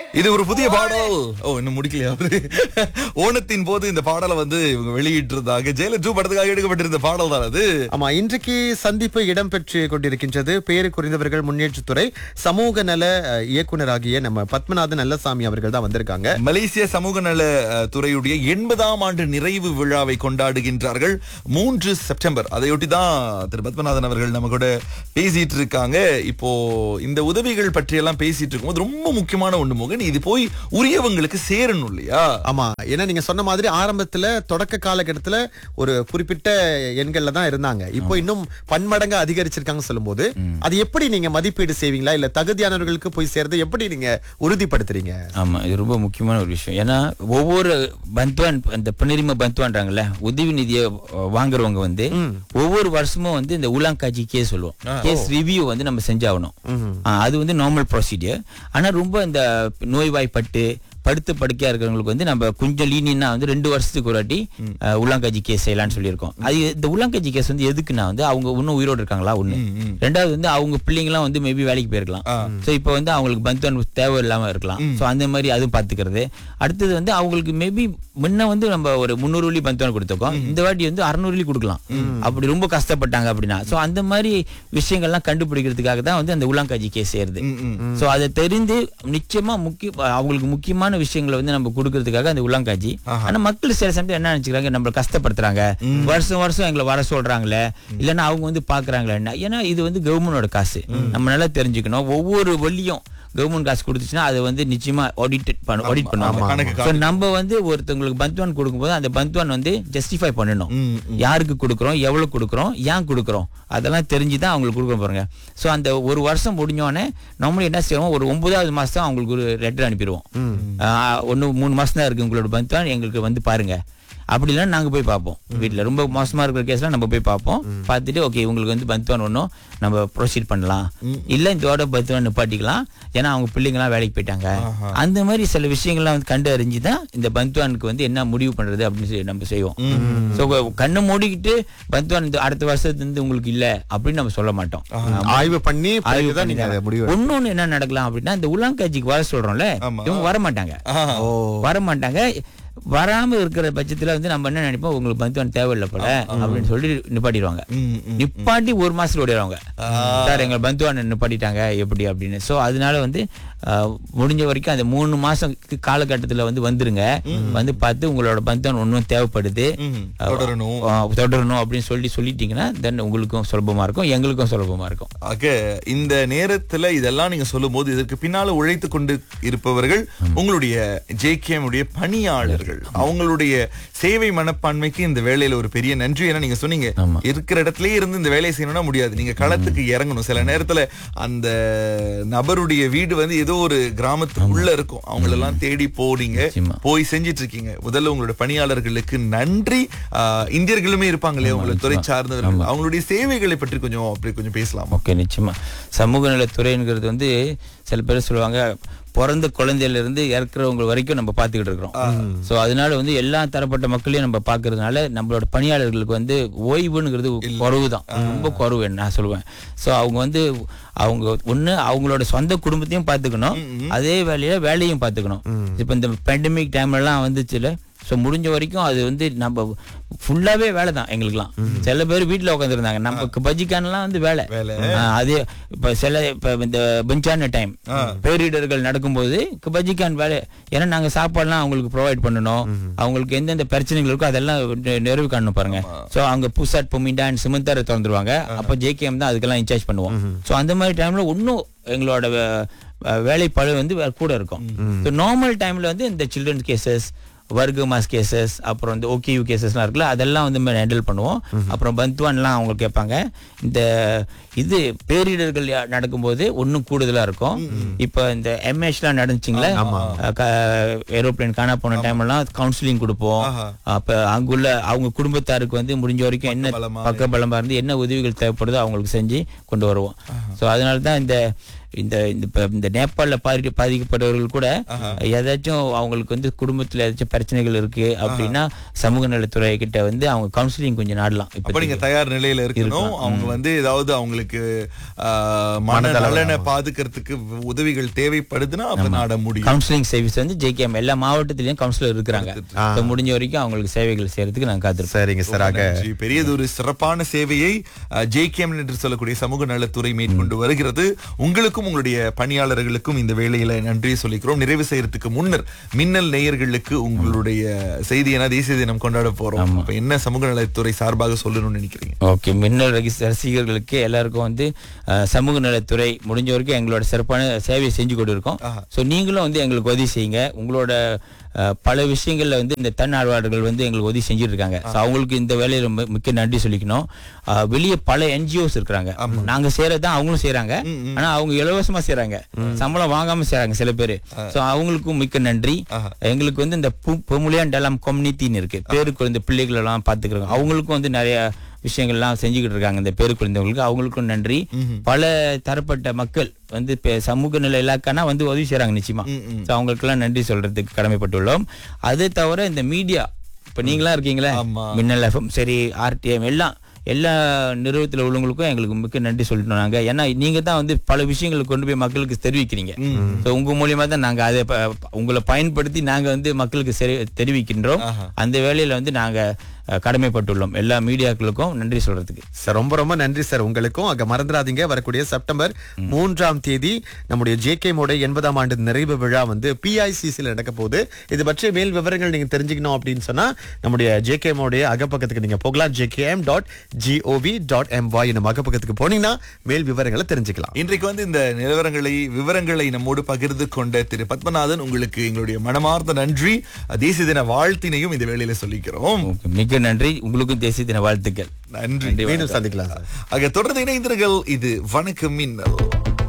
இது ஒரு புதிய பாடல் ஓ இன்னும் முடிக்கலையா அவரு ஓணத்தின் போது இந்த பாடலை வந்து இவங்க வெளியிட்டிருந்தாங்க ஜெயில டூ படத்துக்காக எடுக்கப்பட்டிருந்த பாடல் தான் அது ஆமா இன்றைக்கு சந்திப்பு இடம்பெற்று கொண்டிருக்கின்றது பேரு குறைந்தவர்கள் முன்னேற்றத்துறை சமூக நல அஹ், இயக்குனராகிய நம்ம பத்மநாதன் நல்லசாமி அவர்கள் தான் வந்திருக்காங்க மலேசிய சமூக நல அஹ், துறையுடைய எண்பதாம் ஆண்டு நிறைவு விழாவை கொண்டாடுகின்றார்கள் மூன்று செப்டம்பர் அதையொட்டி தான் திரு பத்மநாதன் அவர்கள் நம்ம கூட பேசிட்டு இருக்காங்க இப்போ இந்த உதவிகள் பற்றி எல்லாம் பேசிட்டு இருக்கும்போது ரொம்ப முக்கியமான ஒண்ணு மோகன் இது போய் உரியவங்களுக்கு சேரணும் இல்லையா ஆமா ஏன்னா நீங்க சொன்ன மாதிரி ஆரம்பத்துல தொடக்க காலகட்டத்துல ஒரு குறிப்பிட்ட எண்கள்ல தான் இருந்தாங்க இப்போ இன்னும் பன்மடங்கு அதிகரிச்சிருக்காங்க சொல்லும்போது அது எப்படி நீங்க மதிப்பீடு செய்வீங்களா இல்ல தகுதியானவர்களுக்கு போய் சேர்றது எப்படி நீங்க உறுதிப்படுத்துறீங்க ஆமா இது ரொம்ப முக்கியமான ஒரு விஷயம் ஏன்னா ஒவ்வொரு பந்த்வான் அந்த பின்னரிம பந்த்வான்றாங்கல்ல உதவி நிதியை அஹ், வாங்குறவங்க வந்து ஒவ்வொரு வருஷமும் வந்து இந்த உலாங்காட்சி கேஸ் சொல்லுவோம் கேஸ் ரிவ்யூ வந்து நம்ம செஞ்சாகணும் ஆ, அது வந்து நார்மல் ப்ரொசீஜர் ஆனா ரொம்ப இந்த நோய்வாய்ப்பட்டு படுத்து படுக்கையா இருக்கிறவங்களுக்கு வந்து நம்ம கொஞ்சம் லீனியனா வந்து ரெண்டு வருஷத்துக்கு ஒரு வாட்டி அஹ், உலாங்காட்சி கேஸ் செய்யலாம்னு சொல்லியிருக்கோம் அது இந்த உலாங்காட்சி கேஸ் வந்து எதுக்குன்னா வந்து அவங்க இன்னும் உயிரோடு இருக்காங்களா ஒண்ணு ரெண்டாவது வந்து அவங்க பிள்ளைங்களாம் வந்து மேபி வேலைக்கு போயிருக்கலாம் சோ இப்போ வந்து அவங்களுக்கு பந்த்வான் தேவை இல்லாம இருக்கலாம் சோ அந்த மாதிரி அதுவும் பாத்துக்கிறது அடுத்தது வந்து அவங்களுக்கு மேபி முன்ன வந்து நம்ம ஒரு முந்நூறு வழி பந்த்வான் கொடுத்துருக்கோம் இந்த வாட்டி வந்து அறுநூறு வழி கொடுக்கலாம் அப்படி ரொம்ப கஷ்டப்பட்டாங்க அப்படின்னா சோ அந்த மாதிரி விஷயங்கள்லாம் கண்டுபிடிக்கிறதுக்காக தான் வந்து அந்த உலாங்காட்சி கேஸ் செய்யறது சோ அதை தெரிந்து நிச்சயமா முக்கிய அவங்களுக்கு முக்கியமான விஷயங்களை வந்து நம்ம கொடுக்கறதுக்காக அந்த உலாங்காட்சி ஆனா மக்கள் சில சமயம் என்ன நினைச்சுக்கிறாங்க நம்மள கஷ்டப்படுத்துறாங்க வருஷம் வருஷம் எங்களை வர சொல்றாங்களே இல்லைன்னா அவங்க வந்து பாக்குறாங்களே என்ன ஏன்னா இது வந்து கவர்மெண்டோட காசு நம்ம நல்லா தெரிஞ்சுக்கணும் ஒவ்வொரு வழியும் கவர்மெண்ட் காசு கொடுத்துச்சுன்னா அதை வந்து நிச்சயமா ஆடிட் பண்ண ஆடிட் பண்ணுவாங்க கணக்கு So, நம்ம வந்து ஒருத்தவங்களுக்கு பந்த்வான் கொடுக்கும்போது அந்த பந்த்வான் வந்து ஜஸ்டிஃபை பண்ணணும் ம், யாருக்கு கொடுக்குறோம் எவ்வளவு கொடுக்குறோம் ஏன் கொடுக்குறோம் அதெல்லாம் தெரிஞ்சு தான் அவங்களுக்கு கொடுக்க பாருங்க ஸோ அந்த ஒரு வருஷம் முடிஞ்சோடனே நம்மளும் என்ன செய்வோம் ஒரு ஒன்பதாவது மாசம் அவங்களுக்கு ஒரு லெட்டர் அனுப்பிடுவோம் ஒன்று மூணு மாசம் தான் இருக்கு உங்களோட பந்த்வான் எங்களுக்கு வந்து பாருங்க அப்படி இல்லைன்னா நாங்க போய் பார்ப்போம் வீட்ல ரொம்ப மோசமா இருக்கிற கேஸ்லாம் நம்ம போய் பார்ப்போம் பார்த்துட்டு ஓகே உங்களுக்கு வந்து பந்த்வான் ஒன்றும் நம்ம ப்ரொசீட் பண்ணலாம் இல்ல இதோட பந்த்வான் நிப்பாட்டிக்கலாம் ஏன்னா அவங்க பிள்ளைங்கலாம் வேலைக்கு போயிட்டாங்க அந்த மாதிரி சில விஷயங்கள்லாம் வந்து கண்டு அறிஞ்சு தான் இந்த பந்த்வானுக்கு வந்து என்ன முடிவு பண்றது அப்படின்னு சொல்லி நம்ம செய்வோம் ஸோ கண்ணை மூடிக்கிட்டு பந்த்வான் இந்த அடுத்த வருஷத்துல இருந்து உங்களுக்கு இல்ல அப்படின்னு நம்ம சொல்ல மாட்டோம் ஆய்வு பண்ணி ஆய்வு பிறகுதான் நீங்க அதை முடிவு ஒன்னொன்னு என்ன நடக்கலாம் அப்படின்னா இந்த உலாங்காட்சிக்கு வர சொல்றோம்ல ஆமா. இவங்க வர மாட்டாங்க ஆஹா. வர மாட்டாங்க வராம இருக்கிற பட்சத்துல வந்து நம்ம என்ன நினைப்போம் உங்களுக்கு பந்துவான் தேவையில்லை போல அப்படின்னு சொல்லி நிப்பாட்டிடுவாங்க ம், ம். நிப்பாட்டி ஒரு மாசத்துல ஓடிடுவாங்க சார் எங்க பந்துவான் நிப்பாட்டிட்டாங்க எப்படி அப்படின்னு சோ அதனால வந்து அஹ், முடிஞ்ச வரைக்கும் அந்த மூணு மாசம் காலகட்டத்துல வந்து வந்துருங்க வந்து பார்த்து உங்களோட பந்துவான் ஒன்றும் தேவைப்படுது ம், அஹ், தொடரணும். அஹ், தொடரணும் அப்படின்னு சொல்லி சொல்லிட்டீங்கன்னா தென் உங்களுக்கும் சுலபமா இருக்கும் எங்களுக்கும் சுலபமா இருக்கும் ஆக இந்த நேரத்துல இதெல்லாம் நீங்க சொல்லும்போது இதற்கு பின்னால உழைத்து கொண்டு இருப்பவர்கள் உங்களுடைய ஜேகேஎம் உடைய பணியாளர்கள் அவங்களுடைய சேவை மனப்பான்மைக்கு இந்த வேலையில ஒரு பெரிய நன்றி ஏன்னா நீங்க சொன்னீங்க ஆமா. இருக்கிற இடத்துலயே இருந்து இந்த வேலையை செய்யணும்னா முடியாது நீங்க களத்துக்கு இறங்கணும் சில நேரத்துல அந்த நபருடைய வீடு வந்து ஏதோ ஒரு கிராமத்துக்குள்ள இருக்கும் அவங்களெல்லாம் தேடி போறீங்க நிச்சயமா. போய் செஞ்சிட்டு இருக்கீங்க முதல்ல உங்களோட பணியாளர்களுக்கு நன்றி ஆஹ், இந்தியர்களுமே இருப்பாங்க இல்லையா உங்களை துறை சார்ந்தவர்கள் அவங்களுடைய சேவைகளை பற்றி கொஞ்சம் அப்படி கொஞ்சம் பேசலாம் ஓகே நிச்சயமா சமூக நலத்துறைங்கிறது வந்து சில பேர் சொல்லுவாங்க பிறந்த குழந்தையில இருந்து இறக்குறவங்க வரைக்கும் நம்ம பார்த்துக்கிட்டு இருக்கிறோம் சோ அதனால வந்து எல்லா தரப்பட்ட மக்களையும் நம்ம பார்க்கறதுனால நம்மளோட பணியாளர்களுக்கு வந்து ஓய்வுங்கிறது குறைவு தான் ரொம்ப குறைவு நான் சொல்லுவேன் சோ அவங்க வந்து அவங்க ஒண்ணு அவங்களோட சொந்த குடும்பத்தையும் பார்த்துக்கணும் அதே வேலையில வேலையும் பார்த்துக்கணும் இப்போ இந்த பேண்டமிக் டைம்லலாம் வந்துச்சுல ஸோ முடிஞ்ச வரைக்கும் அது வந்து நம்ம ஃபுல்லாவே வேலை தான் எங்களுக்குலாம் சில பேர் வீட்டில் உட்காந்துருந்தாங்க நமக்கு பஜிக்கானலாம் வந்து வேலை வேலை. ஆ, அதே இப்ப சில இப்ப இந்த பெஞ்சான டைம் பேரிடர்கள் நடக்கும்போது பஜிக்கான் வேலை ஏன்னா நாங்க சாப்பாடுலாம் அவங்களுக்கு ப்ரொவைட் பண்ணணும் அவங்களுக்கு எந்தெந்த பிரச்சனைகள் இருக்கோ அதெல்லாம் நெ- நிறைவு காணணும் பாருங்க சோ அங்க புசாட் பொமிண்டா அண்ட் சிமெந்தாரை திறந்துருவாங்க அப்ப ஜேகேஎம் தான் அதுக்கெல்லாம் இன்சார்ஜ் பண்ணுவோம் சோ அந்த மாதிரி டைம்ல இன்னும் எங்களோட வே- வே- வேலைப்பளு வந்து வே- கூட இருக்கும் ஸோ நார்மல் டைம்ல வந்து இந்த சில்ட்ரன்ஸ் கேசஸ் வர்க்க மாஸ் கேசஸ் அப்புறம் இந்த ஓகேயூ கேசஸ்லாம் இருக்குல்ல அதெல்லாம் வந்து நம்ம ஹேண்டில் பண்ணுவோம் அப்புறம் பந்த்வான்லாம் அவங்க கேட்பாங்க இந்த இது பேரிடர்கள் யா- நடக்கும்போது ஒன்றும் கூடுதலா இருக்கும் இப்போ இந்த எம்ஏஷ்லாம் நடந்துச்சுங்களே ஏரோப்ளேன் காணா போன டைம்லாம் கவுன்சிலிங் கொடுப்போம் அப்ப அங்குள்ள அவங்க குடும்பத்தாருக்கு வந்து முடிஞ்ச வரைக்கும் என்ன பலமா பக்க பலமா இருந்து என்ன உதவிகள் தேவைப்படுதோ அவங்களுக்கு செஞ்சு கொண்டு வருவோம் ஸோ அதனால தான் இந்த இந்த இந்த இப்ப இந்த நேபாளில பாதி பாதிக்கப்பட்டவர்கள் கூட ஏதாச்சும் அவங்களுக்கு வந்து குடும்பத்துல ஏதாச்சும் பிரச்சனைகள் இருக்கு அப்படின்னா சமூக நலத்துறை கிட்ட வந்து அவங்க கவுன்சிலிங் கொஞ்சம் நாடலாம் அப்ப இப்ப நீங்க தயார் நிலையில இருக்கணும் அவங்க வந்து ஏதாவது அவங்களுக்கு ஆஹ், மன நலனை பாதுகாக்கிறதுக்கு உதவிகள் தேவைப்படுதுன்னா அப்ப நாட முடியும் கவுன்சிலிங் சர்வீஸ் வந்து ஜேகேஎம் எல்லா மாவட்டத்திலயும் கவுன்சிலர் இருக்கிறாங்க So, முடிஞ்ச வரைக்கும் அவங்களுக்கு சேவைகள் செய்யறதுக்கு நான் காத்திருப்பேன் சரிங்க சார் ஆக நன்றி. பெரியதொரு சிறப்பான சேவையை ஜேகேஎம் என்று சொல்லக்கூடிய சமூக நலத்துறை மேற்கொண்டு வருகிறது உங்களுக்கும் உங்களுடைய பணியாளர்களுக்கும் இந்த வேளையில நன்றி சொல்லிக்கிறோம் நிறைவு செய்யறதுக்கு முன்னர் மின்னல் நேயர்களுக்கு உங்களுடைய செய்தி என தேசிய தினம் கொண்டாட போறோம் அப்ப என்ன சமூக நலத்துறை சார்பாக சொல்லணும்னு நினைக்கிறீங்க ஓகே மின்னல் ரகி- ரசிகர்களுக்கு எல்லாருக்கும் வந்து அஹ், சமூக நலத்துறை முடிஞ்ச வரைக்கும் எங்களோட சிறப்பான சேவையை செஞ்சு கொண்டு இருக்கோம் ஸோ நீங்களும் வந்து எங்களுக்கு உதவி செய்யுங்க உங்களோட அஹ், பல விஷயங்கள்ல வந்து இந்த தன்னார்வலர்கள் வந்து எங்களுக்கு உதவி செஞ்சுட்டு இருக்காங்க ஸோ அவங்களுக்கு இந்த வேலையில ரொம்ப மிக்க நன்றி சொல்லிக்கணும் அஹ், வெளியே பல என்ஜிஓஸ் இருக்கிறாங்க நாங்க செய்யறதுதான் அவங்களும் செய்யறாங்க ஆனா அவங்க இலவசமா செய்யறாங்க சம்பளம் வாங்காம செய்யறாங்க சில பேர் ஸோ அவங்களுக்கும் மிக்க நன்றி எங்களுக்கு வந்து இந்த பொமுலியான் டெலாம் கம்யூனிட்டின்னு இருக்கு பேருக்கு இந்த பிள்ளைகள் எல்லாம் பாத்துக்கிறாங்க அவங்களுக்கும் வந்து நிறைய விஷயங்கள்லாம் செஞ்சுக்கிட்டு இருக்காங்க இந்த பேரு குழந்தைகளுக்கு அவங்களுக்கும் நன்றி பல தரப்பட்ட மக்கள் வந்து இப்ப சமூக நிலை இலாக்கானா வந்து உதவி செய்றாங்க நிச்சயமா So அவங்களுக்கெல்லாம் நன்றி சொல்றதுக்கு கடமைப்பட்டுள்ளோம் அது தவிர இந்த மீடியா இப்ப நீங்களா இருக்கீங்களே ஆமா. மின்னல் எஃப்எம் சரி ஆர்டிஎம் எல்லாம் எல்லா நிறுவனத்தில் உள்ளவங்களுக்கும் எங்களுக்கு மிக்க நன்றி சொல்லிட்டோம் நாங்க ஏன்னா நீங்க தான் வந்து பல விஷயங்களை கொண்டு போய் மக்களுக்கு தெரிவிக்கிறீங்க So உங்க மூலியமா தான் நாங்க அதை ப- உங்களை பயன்படுத்தி நாங்க வந்து மக்களுக்கு செரி- தெரிவிக்கின்றோம் அந்த வேலையில வந்து நாங்க அஹ், கடமைப்பட்டுள்ளோம் எல்லா மீடியாக்களுக்கும் நன்றி சொல்றதுக்கு சார் ரொம்ப ரொம்ப நன்றி சார் உங்களுக்கும் அங்க மறந்துடாதீங்க வரக்கூடிய செப்டம்பர் மூன்றாம் தேதி நம்முடைய ஜேகே மோட எண்பதாம் ஆண்டு நிறைவு விழா வந்து பிஐசிசியில் நடக்க போகுது இது பற்றிய மேல் விவரங்கள் நீங்க தெரிஞ்சுக்கணும் அப்படின்னு சொன்னா நம்முடைய ஜேகே மோடைய அகப்பக்கத்துக்கு நீங்க போகலாம் J K M dot G O V dot M Y நம்ம அகப்பக்கத்துக்கு போனீங்கன்னா மேல் விவரங்களை தெரிஞ்சுக்கலாம் இன்றைக்கு வந்து இந்த நிலவரங்களை விவரங்களை நம்மோடு பகிர்ந்து கொண்ட திரு பத்மநாதன் உங்களுக்கு எங்களுடைய மனமார்ந்த நன்றி தேசிய தின வாழ்த்தினையும் இந்த வேளையில சொல்லிக்கிறோம் Okay, மிக்க நன்றி உங்களுக்கும் தேசிய தின வாழ்த்துக்கள் நன்றி மீண்டும் சந்திக்கலாம் சார் ஆக தொடர்ந்து இணைந்திருங்கள் இது வணக்கம் மின்னல்